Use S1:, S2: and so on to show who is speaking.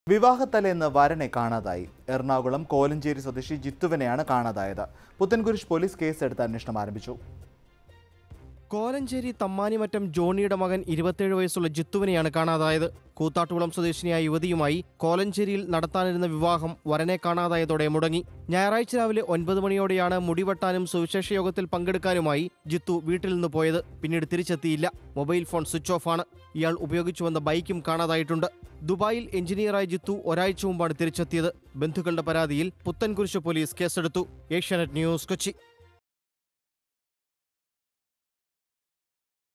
S1: വിവാഹത്തലേന്ന് വരനെ കാണാതായി എറണാകുളം കോലഞ്ചേരി സ്വദേശി ജിത്തുവിനെയാണ് കാണാതായത് പുത്തൻകുരിശ് പോലീസ് കേസെടുത്ത് അന്വേഷണം ആരംഭിച്ചു
S2: കോലഞ്ചേരി തമ്മാനിമറ്റം ജോണിയുടെ മകൻ ഇരുപത്തേഴ് വയസ്സുള്ള ജിത്തുവിനെയാണ് കാണാതായത് കൂത്താട്ടുകുളം സ്വദേശിനിയായ യുവതിയുമായി കോലഞ്ചേരിയിൽ നടത്താനിരുന്ന വിവാഹം വരനെ കാണാതായതോടെ മുടങ്ങി ഞായറാഴ്ച രാവിലെ ഒൻപത് മണിയോടെയാണ് മുടിവെട്ടാനും സുവിശേഷ യോഗത്തിൽ പങ്കെടുക്കാനുമായി ജിത്തു വീട്ടിൽ നിന്ന് പോയത് പിന്നീട് തിരിച്ചെത്തിയില്ല മൊബൈൽ ഫോൺ സ്വിച്ച് ഓഫ് ആണ് ഇയാൾ ഉപയോഗിച്ചു വന്ന ബൈക്കും കാണാതായിട്ടുണ്ട് ദുബായിൽ എഞ്ചിനീയറായ ജിത്തു ഒരാഴ്ച മുമ്പാണ് തിരിച്ചെത്തിയത് ബന്ധുക്കളുടെ പരാതിയിൽ പുത്തൻകുരിശ് പോലീസ് കേസെടുത്തു ഏഷ്യാനെറ്റ് ന്യൂസ് കൊച്ചി